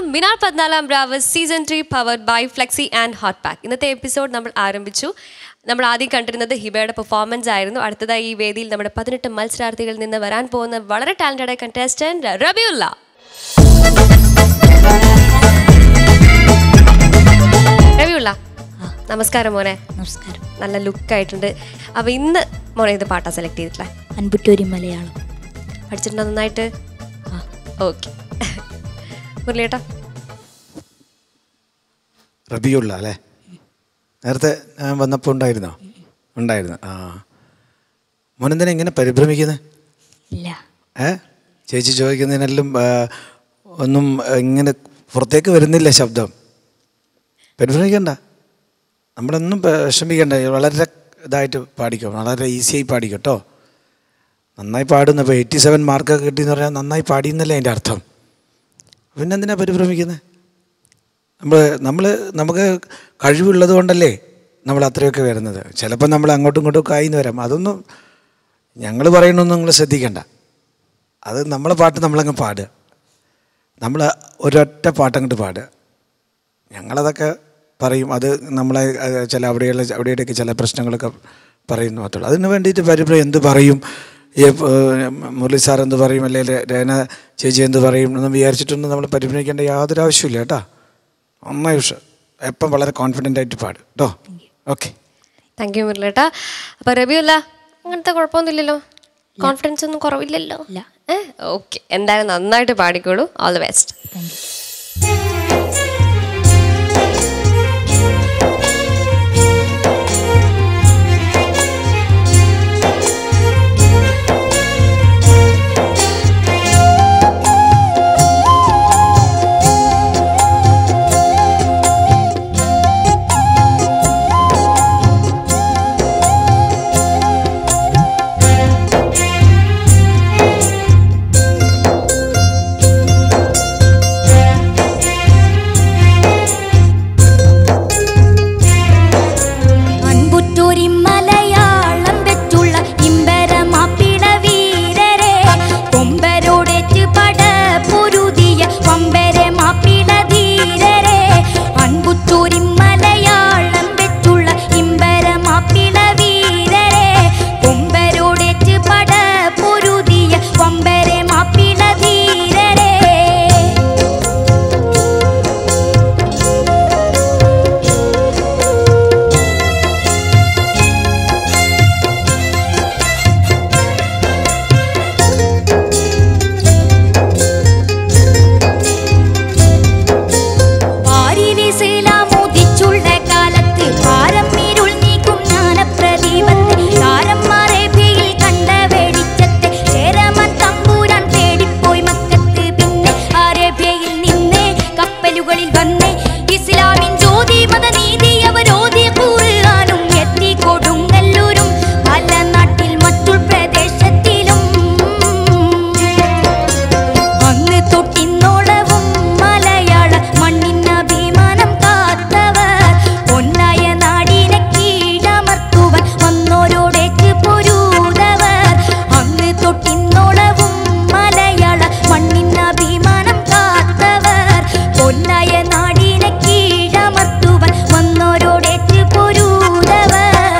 മിനാർ പതിനാലാം ബ്രാവ് season three powered by Flexi and hot pack ഇന്നത്തെ എപ്പിസോഡ് നമ്മൾ ആരംഭിച്ചു നമ്മൾ ആദ്യം കണ്ടിരുന്നത് ഹിബയുടെ പെർഫോമൻസ് ആയിരുന്നു അടുത്തതായി ഈ വേദിയിൽ നമ്മുടെ പതിനെട്ട് മത്സരാർത്ഥികളിൽ നിന്ന് വരാൻ പോകുന്ന വളരെ ടാലന്റഡ് കണ്ടസ്റ്റന്റ് റബിയുല്ല റബിയുല്ല നമസ്കാരം മോനെ നമസ്കാരം നല്ല ലുക്കായിട്ടുണ്ട് അപ്പോൾ ഇന്ന് മോനെ ഇത് പാട്ടാ സെലക്ട് ചെയ്തിട്ടില്ല അൻപുറ്റൂരി മലയാളം പഠിച്ചിട്ടുണ്ടോ നന്നായിട്ട് ആ ഓക്കെ മുരളിയേട്ടാ റബിയുള്ള അല്ലേ നേരത്തെ ഞാൻ വന്നപ്പോൾ ഉണ്ടായിരുന്നോ ഉണ്ടായിരുന്നു ആ മോനെന്തിനാ ഇങ്ങനെ പരിഭ്രമിക്കുന്നത് ഇല്ല ഏ ചേച്ചി ചോദിക്കുന്നതിനെല്ലാം ആ, ഒന്നും ആ, ഇങ്ങനെ പുറത്തേക്ക് വരുന്നില്ല ശബ്ദം പരിഭ്രമിക്കണ്ട നമ്മളൊന്നും പ- വിഷമിക്കണ്ട വളരെ ഇതായിട്ട് പാടിക്കോ വളരെ ഈസിയായി പാടിക്കോ കേട്ടോ നന്നായി പാടുന്നു ഇപ്പോൾ എയ്റ്റി സെവൻ മാർക്കൊക്കെ കിട്ടിയെന്ന് പറഞ്ഞാൽ നന്നായി പാടിയെന്നല്ലേ അതിൻ്റെ അർത്ഥം പിന്നെ എന്തിനാ പരിഭ്രമിക്കുന്നത് നമ്മൾ നമ്മൾ നമുക്ക് കഴിവുള്ളത് കൊണ്ടല്ലേ നമ്മൾ അത്രയൊക്കെ വരുന്നത് ചിലപ്പോൾ നമ്മൾ അങ്ങോട്ടും ഇങ്ങോട്ടും ഒക്കെ ആയിന്ന് വരാം അതൊന്നും ഞങ്ങൾ പറയണമെന്ന് നിങ്ങൾ ശ്രദ്ധിക്കണ്ട അത് നമ്മളെ പാട്ട് നമ്മളങ്ങ് പാടുക നമ്മൾ ഒരൊറ്റ പാട്ടങ്ങോട്ട് പാടുക ഞങ്ങളതൊക്കെ പറയും അത് നമ്മളെ അത് ചില അവിടെയുള്ള അവിടെയൊക്കെ ചില പ്രശ്നങ്ങളൊക്കെ പറയുന്നു മാത്രമേ ഉള്ളൂ അതിന് വേണ്ടിയിട്ട് പരിഭ്രമം എന്ത് പറയും ഈ ഏഹ്, മുരളി സാർ എന്ത് പറയും അല്ലെങ്കിൽ രേന ചേച്ചി എന്ത് പറയും എന്ന് വിചാരിച്ചിട്ടൊന്നും നമ്മൾ പരിഭ്രമിക്കേണ്ട യാതൊരു ആവശ്യമില്ല കേട്ടോ നന്നായി ഉഷ എപ്പം വളരെ കോൺഫിഡൻ്റ് ആയിട്ട് പാടും കേട്ടോ ഓക്കെ താങ്ക് യു മുരളിയേട്ടാ അപ്പോൾ റബിയുല്ല അങ്ങനത്തെ കുഴപ്പമൊന്നുമില്ലല്ലോ കോൺഫിഡൻസ് ഒന്നും കുറവില്ലല്ലോ ഇല്ല. ഏ ഓക്കെ എന്തായാലും നന്നായിട്ട് പാടിക്കോളൂ all the best thank you അൻപുറ്റൂരി മലയാളം വെച്ചുള്ള ഇമ്പരമാപ്പിള വീരരെ കൊമ്പരോടേറ്റ് പട പൊരുതിയ വമ്പരെ മാപ്പിള ധീരരെ അൻപുറ്റൂരി മലയാളം വെച്ചുള്ള ഇമ്പരമാപ്പിള വീരരെ കൊമ്പരോടേറ്റ് പട പൊരുതിയ വമ്പരെ മാപ്പിള ധീരരെ പാരിലിസിലാമോദിച്ചുള്ള കാലത്ത് ഭാരം ഇരുൾ നീക്കും ജ്ഞാനപ്രദീപത്തെ താരം അറേബ്യയിൽ കണ്ട വെളിച്ചത്തെ ചേരമൻ തമ്പൂരാൻ തേടിപ്പോയി മക്കത്ത് പിന്നെ അറേബ്യയിൽ നിന്നേ കപ്പലുകളിൽ വന്നേ ഇസ്ലാമിൻ ജ്യോതി മതനീതി അവരോധി ഖുർആനും എത്തി കൊടുങ്ങല്ലൂരും പല നാട്ടിൽ മറ്റുൾ പ്രദേശത്തിലും അന്ന് തൊട്ടിന്നോളവും മലയാള മണ്ണിന് അഭിമാനം കാത്തവർ പൊന്നായ നാടിനെ കീഴമർത്തുവൻ വന്നോരോടേക്ക് പൊരൂതവർ അന്ന് തൊട്ടിന്നോളവും മലയാള മണ്ണിന് അഭിമാനം കാത്തവർ പൊന്നായ നാടിനെ കീഴമർത്തുവൻ വന്നോരോടേക്ക് പൊരൂതവർ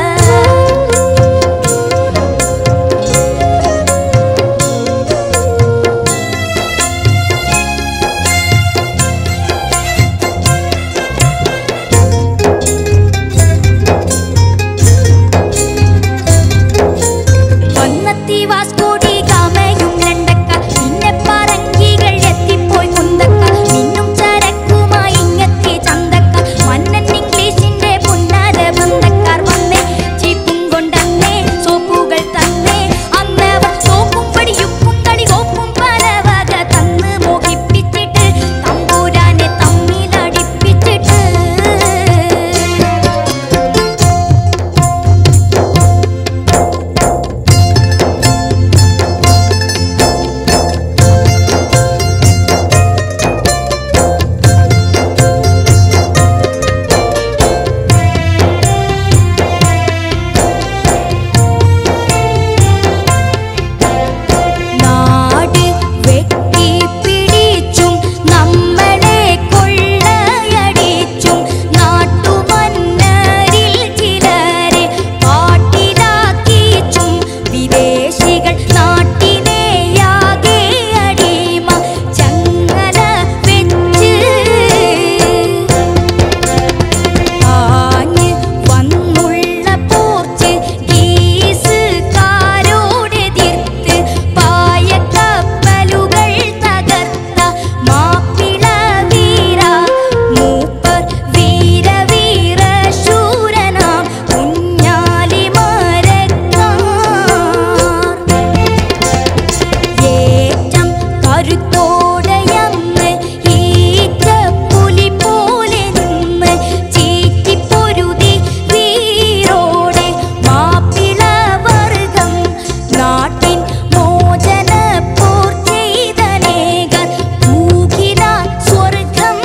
വന്നെത്തി വാസ്കോടി ഗാമയും രണ്ടക്ക പിന്നെ പറങ്കികൾ എത്തിപ്പോയി കുന്തക്ക മിന്നും ചരക്കുമായി ഇങ്ങെത്തി ചന്തക്ക മന്നൻ ഇംഗ്ലീഷിന്റെ പുന്നാര ബന്ധക്കാർ വന്നേ ചീപ്പും കൊണ്ടന്നേ സോപ്പുകൾ തന്നേ അന്നവർ സോപ്പും പടിയുപ്പും കളി കോപ്പും പല വക തന്ന് മോഹിപ്പിച്ചിട്ട് തമ്പൂരാനെ തമ്മിലടിപ്പിച്ചിട്ട് സ്ത്രീകൾ നാട്ടിനെയാകെ അടിമ ചങ്ങല വെച്ച് ആഞ്ഞ് വന്നുള്ള പോർച്ച് ഗീസുകാരോടെതിർത്ത് പായക്കപ്പലുകൾ തകർത്ത മാപ്പിള വീര മൂപ്പർ വീര വീര ശൂരനാം കുഞ്ഞാലി മരക്കാർ ഏറ്റം കരുത്തോടെയന്ന് ഈറ്റപ്പുലി പോലെ നിന്ന് ചീറ്റിപ്പൊരുതി വീരോടെ മാപ്പിള വർഗം നാട്ടിൻ മോചന പോർ ചെയ്തനേകർ പൂകില സ്വർഗം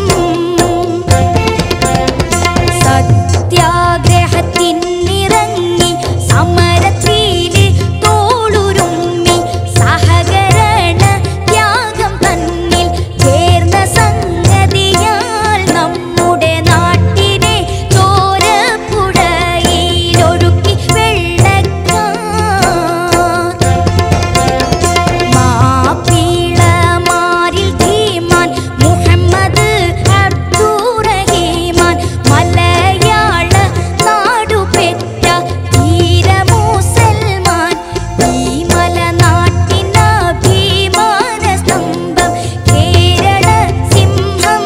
സത്യാഗ്രഹത്തിനിറങ്ങി സമരത്തില് തോളുരുമ്മി സഹകരണ ത്യാഗം തന്നിൽ ചേർന്ന സംഗതിയാൽ നമ്മുടെ നാട്ടിനെ ചോരപ്പുഴയിലൊഴുക്കി വെള്ളക്കാർ മാപ്പിളമാരിൽ ധീമാൻ മുഹമ്മദ് അബ്ദുറഹീമാൻ മലയാള നാടുപെറ്റ ധീര മുസൽമാൻ ഈ മലനാട്ടിൻ അഭിമാന സ്തംഭം കേരള സിംഹം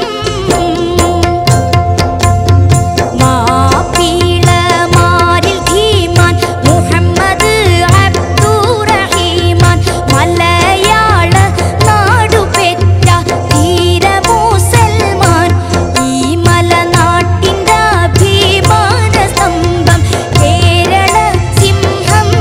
മാപ്പിളമാരിൽ ധീമാൻ മുഹമ്മദ് അബ്ദുറഹീമാൻ മലയാള നാടുപെറ്റ ധീര മുസൽമാൻ ഈ മലനാട്ടിൻ്റെ അഭിമാന സ്തംഭം കേരള സിംഹം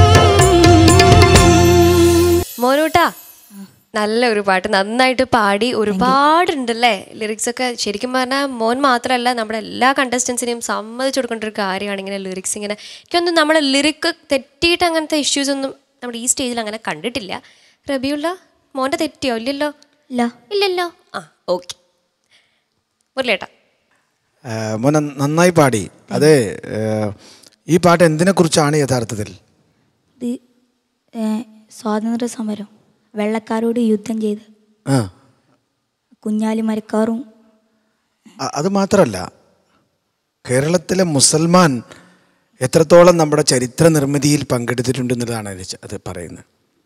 മോനൂട്ടാ നല്ല ഒരു പാട്ട് നന്നായിട്ട് പാടി ഒരുപാടുണ്ടല്ലേ ലിറിക്സ് ഒക്കെ ശരിക്കും പറഞ്ഞാൽ മോൻ മാത്രമല്ല നമ്മുടെ എല്ലാ കണ്ടസ്റ്റൻസിനെയും സമ്മതിച്ചു കൊടുക്കേണ്ട ഒരു കാര്യമാണ് ഇങ്ങനെ ലിറിക്സ് ഇങ്ങനെ എനിക്കൊന്നും നമ്മുടെ ലിറിക്ക് തെറ്റിയിട്ട് അങ്ങനത്തെ ഇഷ്യൂസ് ഒന്നും നമ്മുടെ ഈ സ്റ്റേജിൽ അങ്ങനെ കണ്ടിട്ടില്ല റബിയുള്ള മോൻ്റെ തെറ്റിയോ ഇല്ലല്ലോ ഇല്ല ഇല്ലല്ലോ ആ ഓക്കെ മുരളിയേട്ടാ ആ, മോനെ നന്നായി പാടി അതെ ഏ, ഈ പാട്ട് എന്തിനെ കുറിച്ചാണ് യഥാർത്ഥത്തിൽ ഇത് ഏ, സ്വാതന്ത്ര്യ സമരം വെള്ളക്കാരോട് യുദ്ധം ചെയ്ത് ആ കുഞ്ഞാലി മരക്കാറും അ- അത് മാത്രമല്ല കേരളത്തിലെ മുസൽമാൻ എത്രത്തോളം നമ്മുടെ ചരിത്ര നിർമ്മിതിയിൽ പങ്കെടുത്തിട്ടുണ്ടെന്നുള്ളതാണ് അത് ച- അത് പറയുന്നത്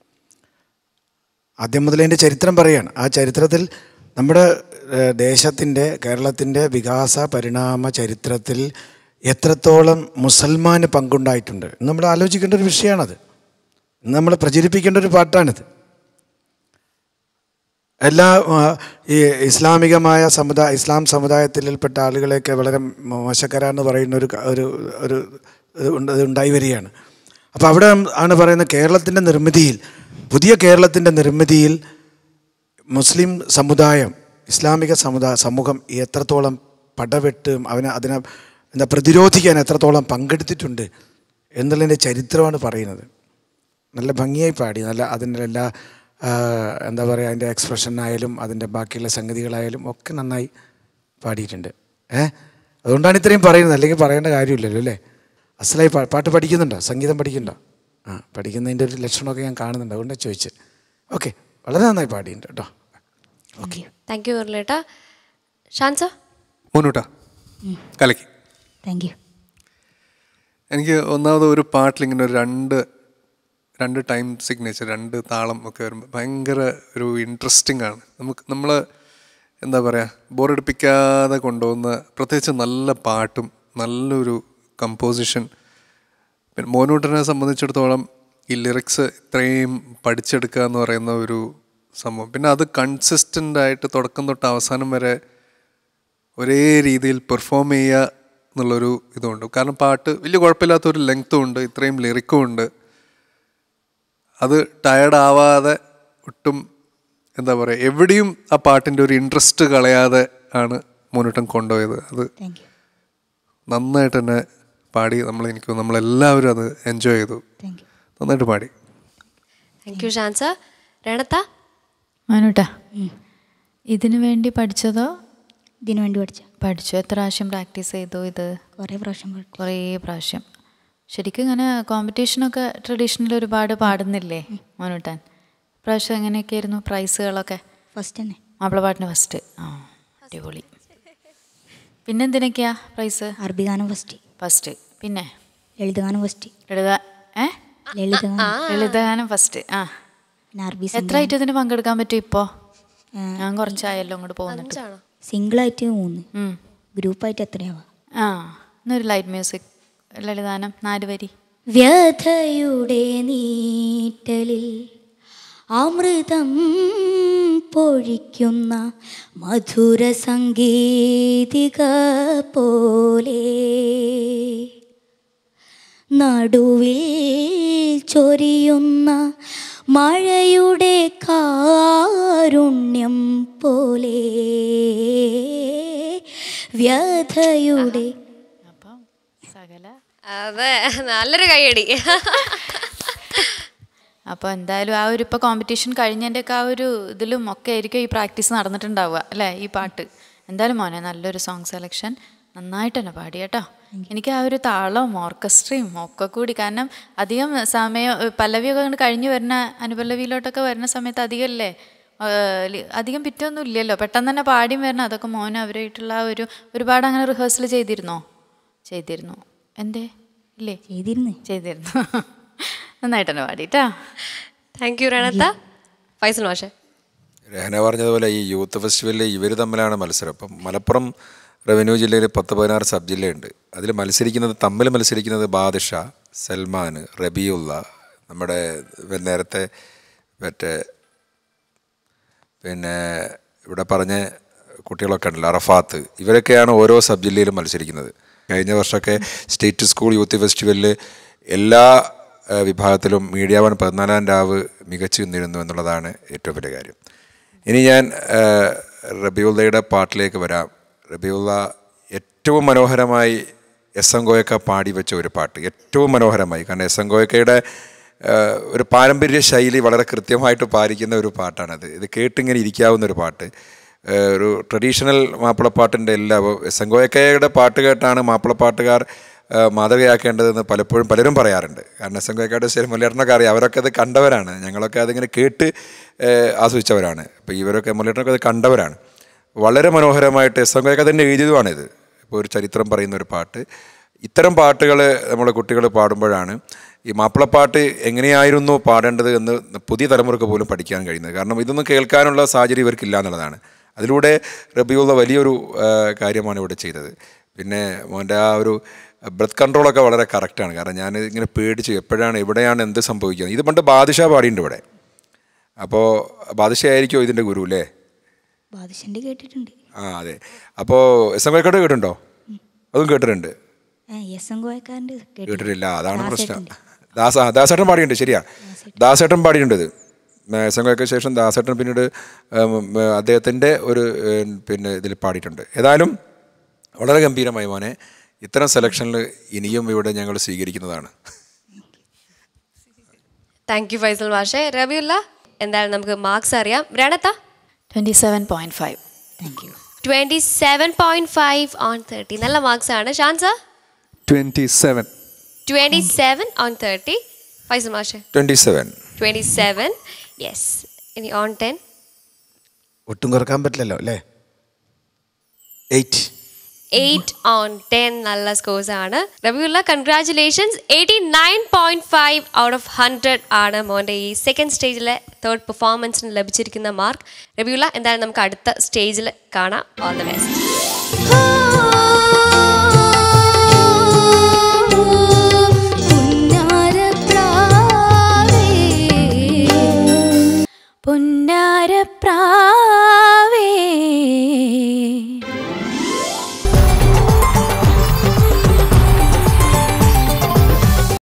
ആദ്യം മുതൽ അതിൻ്റെ ചരിത്രം പറയാണ് ആ ചരിത്രത്തിൽ നമ്മുടെ ഏഹ്, ദേശത്തിൻ്റെ കേരളത്തിൻ്റെ വികാസ പരിണാമ ചരിത്രത്തിൽ എത്രത്തോളം മുസൽമാന് പങ്കുണ്ടായിട്ടുണ്ട് എന്ന് നമ്മൾ ആലോചിക്കേണ്ട ഒരു വിഷയമാണത് ഇന്ന് നമ്മൾ പ്രചരിപ്പിക്കേണ്ട ഒരു പാട്ടാണിത് എല്ലാ ആ, ഈ ഇസ്ലാമികമായ സമുദായ ഇസ്ലാം സമുദായത്തിൽപ്പെട്ട ആളുകളെയൊക്കെ വളരെ മോശക്കാരാന്ന് പറയുന്ന ഒരു ക- ഒരു ഒരു ഇത് ഉണ്ട് ഇത് ഉണ്ടായി വരികയാണ് അപ്പോൾ അവിടെ ആണ് പറയുന്നത് കേരളത്തിൻ്റെ നിർമ്മിതിയിൽ പുതിയ കേരളത്തിൻ്റെ നിർമ്മിതിയിൽ മുസ്ലിം സമുദായം ഇസ്ലാമിക സമുദായ സമൂഹം എത്രത്തോളം പടവെട്ട് അവനെ അതിനെ എന്താ പ്രതിരോധിക്കാൻ എത്രത്തോളം പങ്കെടുത്തിട്ടുണ്ട് എന്നുള്ളതിൻ്റെ ചരിത്രമാണ് പറയുന്നത് നല്ല ഭംഗിയായി പാടി നല്ല അതിൻ്റെ എല്ലാ ആ, എന്താ പറയുക അതിൻ്റെ എക്സ്പ്രഷൻ ആയാലും അതിൻ്റെ ബാക്കിയുള്ള സംഗതികളായാലും ഒക്കെ നന്നായി പാടിയിട്ടുണ്ട് ഏ അതുകൊണ്ടാണ് ഇത്രയും പറയുന്നത് അല്ലെങ്കിൽ പറയേണ്ട കാര്യമില്ലല്ലോ അല്ലേ അസലായി പാ പാട്ട് പഠിക്കുന്നുണ്ടോ സംഗീതം പഠിക്കുന്നുണ്ടോ ആ പഠിക്കുന്നതിൻ്റെ ഒരു ലക്ഷണമൊക്കെ ഞാൻ കാണുന്നുണ്ട് അതുകൊണ്ടാണ് ചോദിച്ചത് ഓക്കെ വളരെ നന്നായി പാടിയിട്ടുണ്ട് കേട്ടോ ഓക്കെ താങ്ക് യു മുരളിയേട്ടാ ഷാൻസ മോനൂട്ടാ കലക്കി താങ്ക് യു എനിക്ക് ഒന്നാമത് ഒരു പാട്ടിൽ ഇങ്ങനെ ഒരു രണ്ട് രണ്ട് ടൈം സിഗ്നേച്ചർ രണ്ട് താളം ഒക്കെ വരുമ്പോൾ ഭയങ്കര ഒരു ഇൻട്രസ്റ്റിംഗ് ആണ് നമുക്ക് നമ്മൾ എന്താ പറയുക ബോറടിപ്പിക്കാതെ കൊണ്ടുപോകുന്ന പ്രത്യേകിച്ച് നല്ല പാട്ടും നല്ലൊരു കമ്പോസിഷൻ പിന്നെ മോനൂട്ടനെ സംബന്ധിച്ചിടത്തോളം ഈ ലിറിക്സ് ഇത്രയും പഠിച്ചെടുക്കുക എന്ന് പറയുന്ന ഒരു സംഭവം പിന്നെ അത് കൺസിസ്റ്റൻ്റ് ആയിട്ട് തുടക്കം തൊട്ട് അവസാനം വരെ ഒരേ രീതിയിൽ പെർഫോം ചെയ്യുക എന്നുള്ളൊരു ഇതുണ്ട് കാരണം പാട്ട് വലിയ കുഴപ്പമില്ലാത്തൊരു ലെങ്ത്തും ഉണ്ട് ഇത്രയും ലിറിക്കും ഉണ്ട് അത് ടയർഡ് ആവാതെ ഒട്ടും എന്താ പറയുക എവിടെയും ആ പാട്ടിൻ്റെ ഒരു ഇൻട്രസ്റ്റ് കളയാതെ ആണ് മോനിട്ടം കൊണ്ടുപോയത് അത് താങ്ക് യു നന്നായിട്ട് തന്നെ പാടി നമ്മൾ എനിക്ക് നമ്മളെല്ലാവരും അത് എൻജോയ് ചെയ്തു താങ്ക് യു നന്നായിട്ട് പാടി താങ്ക് യു ഷാൻസ രണത്ത മാനൂട്ടാ ഇതിനു വേണ്ടി പഠിച്ചതോ ഇതിനു വേണ്ടി പഠിച്ച പഠിച്ചു എത്ര പ്രാവശ്യം പ്രാക്ടീസ് ചെയ്തു ഇത് കുറേ പ്രാവശ്യം പഠിച്ചു കുറേ പ്രാവശ്യം ശരിക്കും ഇങ്ങനെ കോമ്പറ്റീഷനൊക്കെ ട്രഡീഷണൽ ഒരുപാട് പാടുന്നില്ലേ മോനൂട്ടാൻ പ്രാവശ്യം എങ്ങനെയൊക്കെയായിരുന്നു പ്രൈസുകളൊക്കെ ഫസ്റ്റ് തന്നെ മാപ്പിളപ്പാട്ടിന് ഫസ്റ്റ് ആ അടിപൊളി പിന്നെ എന്തിനൊക്കെയാ പ്രൈസ് അറബി ഗാനം ഫസ്റ്റ് ഫസ്റ്റ് പിന്നെ ലളിതഗാനം ഫസ്റ്റ് ലളിത ഏ ലളിതഗാനം ലളിതഗാനം ഫസ്റ്റ് ആ പിന്നെ അറബി എത്ര ഐറ്റത്തിന് പങ്കെടുക്കാൻ പറ്റും ഇപ്പോൾ ഞാൻ കുറച്ചായല്ലോ അങ്ങോട്ട് പോകുന്നിട്ട് സിംഗിളായിട്ട് മൂന്ന് ഉം. ഗ്രൂപ്പായിട്ട് എത്രയാവാ ആ എന്നൊരു ലൈറ്റ് മ്യൂസിക് ലളിതാനം നാല് വരി വ്യഥയുടെ നീറ്റലിൽ അമൃതം പൊഴിക്കുന്ന മധുര സംഗീതിക പോലെ നടുവിൽ ചൊരിയുന്ന മഴയുടെ കാരുണ്യം പോലെ വ്യഥയുടെ അപ്പം സകല അതെ നല്ലൊരു കൈയടി അപ്പോൾ എന്തായാലും ആ ഒരു ഇപ്പോൾ കോമ്പറ്റീഷൻ കഴിഞ്ഞതിൻ്റെയൊക്കെ ആ ഒരു ഇതിലും ഒക്കെ ആയിരിക്കും ഈ പ്രാക്ടീസ് നടന്നിട്ടുണ്ടാവുക അല്ലേ ഈ പാട്ട് എന്തായാലും മോനെ നല്ലൊരു സോങ് സെലക്ഷൻ നന്നായിട്ട് തന്നെ പാടി കേട്ടോ എനിക്ക് ആ ഒരു താളവും ഓർക്കസ്ട്രയും ഒക്കെ കൂടി കാരണം അധികം സമയം പല്ലവിയൊക്കെ അങ്ങോട്ട് കഴിഞ്ഞ് വരുന്ന അനുപല്ലവിയിലോട്ടൊക്കെ വരുന്ന സമയത്ത് അധികമല്ലേ ഏഹ് ലി- അധികം പിറ്റൊന്നും ഇല്ലല്ലോ പെട്ടെന്ന് തന്നെ പാടിയും വരണം അതൊക്കെ മോനെ അവരായിട്ടുള്ള ആ ഒരു ഒരുപാട് അങ്ങനെ റിഹേഴ്സൽ ചെയ്തിരുന്നോ ചെയ്തിരുന്നു എന്തേ ഇല്ലേ ചെയ്തിരുന്നു ചെയ്തിരുന്നു നന്നായിട്ട് തന്നെ പാടിട്ടാ താങ്ക് യു രണത്ത ഫൈസൽ മാഷെ രഹന പറഞ്ഞതുപോലെ ഈ യൂത്ത് ഫെസ്റ്റിവലിൽ ഇവർ തമ്മിലാണ് മത്സരം അപ്പം മലപ്പുറം റവന്യൂ ജില്ലയിൽ പത്ത് പതിനാറ് സബ് ജില്ലയുണ്ട് അതിൽ മത്സരിക്കുന്നത് തമ്മിൽ മത്സരിക്കുന്നത് ബാദിഷ സൽമാൻ റബിയുള്ള നമ്മുടെ നേരത്തെ മറ്റേ പിന്നെ ഇവിടെ പറഞ്ഞ കുട്ടികളൊക്കെ ഉണ്ടല്ലോ അറഫാത്ത് ഇവരൊക്കെയാണ് ഓരോ സബ് ജില്ലയിലും മത്സരിക്കുന്നത് കഴിഞ്ഞ വർഷമൊക്കെ സ്റ്റേറ്റ് സ്കൂൾ യൂത്ത് ഫെസ്റ്റിവലിൽ എല്ലാ ആ, വിഭാഗത്തിലും മീഡിയ വൺ പതിനാലാം രാവ് മികച്ചു നിന്നിരുന്നു എന്നുള്ളതാണ് ഏറ്റവും വലിയ കാര്യം ഇനി ഞാൻ ആ, റബിയുള്ളയുടെ പാട്ടിലേക്ക് വരാം റബിയുള്ള ഏറ്റവും മനോഹരമായി എസ് എം ഗോയക്ക പാടി വെച്ച ഒരു പാട്ട് ഏറ്റവും മനോഹരമായി കാരണം എസ് എം ഗോയക്കയുടെ ആഹ് ഒരു പാരമ്പര്യ ശൈലി വളരെ കൃത്യമായിട്ട് പാലിക്കുന്ന ഒരു പാട്ടാണത് ഇത് കേട്ടിങ്ങനെ ഇരിക്കാവുന്ന ഒരു പാട്ട് ആഹ് ഒരു ട്രഡീഷണൽ മാപ്പിളപ്പാട്ടിൻ്റെ എല്ലാ സെങ്കോയക്കയുടെ പാട്ട് കേട്ടാണ് മാപ്പിളപ്പാട്ടുകാർ ആഹ് മാതൃകയാക്കേണ്ടതെന്ന് പലപ്പോഴും പലരും പറയാറുണ്ട് കാരണം സെങ്കോയക്കയുടെ ശരി മുല്ലേട്ടനൊക്കെ അറിയാം അവരൊക്കെ അത് കണ്ടവരാണ് ഞങ്ങളൊക്കെ അതിങ്ങനെ കേട്ട് ആഹ് ആസ്വദിച്ചവരാണ് അപ്പോൾ ഇവരൊക്കെ മുല്ലേട്ടനൊക്കെ അത് കണ്ടവരാണ് വളരെ മനോഹരമായിട്ട് സെങ്കോയക്ക തന്നെ എഴുതിയതുമാണിത് ഇപ്പോൾ ഒരു ചരിത്രം പറയുന്ന ഒരു പാട്ട് ഇത്തരം പാട്ടുകൾ നമ്മുടെ കുട്ടികൾ പാടുമ്പോഴാണ് ഈ മാപ്പിളപ്പാട്ട് എങ്ങനെയായിരുന്നു പാടേണ്ടത് എന്ന് പുതിയ തലമുറക്ക് പോലും പഠിക്കാൻ കഴിയുന്നത് കാരണം ഇതൊന്നും കേൾക്കാനുള്ള സാഹചര്യം ഇവർക്കില്ല എന്നുള്ളതാണ് അതിലൂടെ റബിയുള്ള വലിയൊരു ആ, കാര്യമാണ് ഇവിടെ ചെയ്തത് പിന്നെ മോൻ്റെ ആ ഒരു ബ്രത്ത് കൺട്രോളൊക്കെ വളരെ കറക്റ്റാണ് കാരണം ഞാൻ ഇങ്ങനെ പേടിച്ച് എപ്പോഴാണ് എവിടെയാണ് എന്ത് സംഭവിക്കുന്നത് ഇത് പണ്ട് ബാദിഷ പാടിയിട്ടുണ്ട് ഇവിടെ അപ്പോൾ ബാദിഷ ആയിരിക്കുമോ ഇതിൻ്റെ ഗുരു അല്ലേ ബാദുഷൻ്റെ കേട്ടിട്ടുണ്ട് ആ അതെ അപ്പോൾ എസ് എം കേട്ടോ കേട്ടിട്ടുണ്ടോ അതും കേട്ടിട്ടുണ്ട് എസ് എം കോയക്കാരൻ്റെ കേട്ടിട്ടില്ല അതാണ് പ്രശ്നം ദാസ ദാസേട്ടൻ പാടിയിട്ടുണ്ട് ശരിയാ ദാസേട്ടൻ പാടിയിട്ടുണ്ട് ഇത് സംഘമൊക്കെ ശേഷം ദാസേട്ടൻ പിന്നീട് അദ്ദേഹത്തിൻ്റെ ഒരു ഏം, പിന്നെ ഇതിൽ പാടിയിട്ടുണ്ട് ഏതായാലും വളരെ ഗംഭീരമായി മോനെ ഇത്തരം സെലക്ഷനിൽ ഇനിയും ഇവിടെ ഞങ്ങൾ സ്വീകരിക്കുന്നതാണ് താങ്ക് യു ഫൈസൽ മാഷെ റബിയുള്ള എന്തായാലും നമുക്ക് മാർക്സ് അറിയാം രണത്ത twenty seven point five thank you twenty seven point five on thirty നല്ല മാർക്സ് ആണ് ഷാൻസ twenty seven twenty seven on thirty Faisal മാഷെ twenty seven twenty seven yes ഇനി ഓൺ ടെൻ ഒട്ടും കുറക്കാൻ പറ്റില്ലല്ലോ അല്ലേ എയ്റ്റ് എയ്റ്റ് ഓൺ ടെൻ നല്ല സ്കോഴ്സ് ആണ് Rabiulla congratulations eighty nine point five out of hundred ആണ് മോൻ്റെ ഈ സെക്കൻഡ് സ്റ്റേജിലെ തേർഡ് പെർഫോമൻസിന് ലഭിച്ചിരിക്കുന്ന മാർക്ക് റബിയുള്ള എന്തായാലും നമുക്ക് അടുത്ത സ്റ്റേജിൽ കാണാം ഓൾ ദ ബെസ്റ്റ് പുന്നാരപ്രാവേ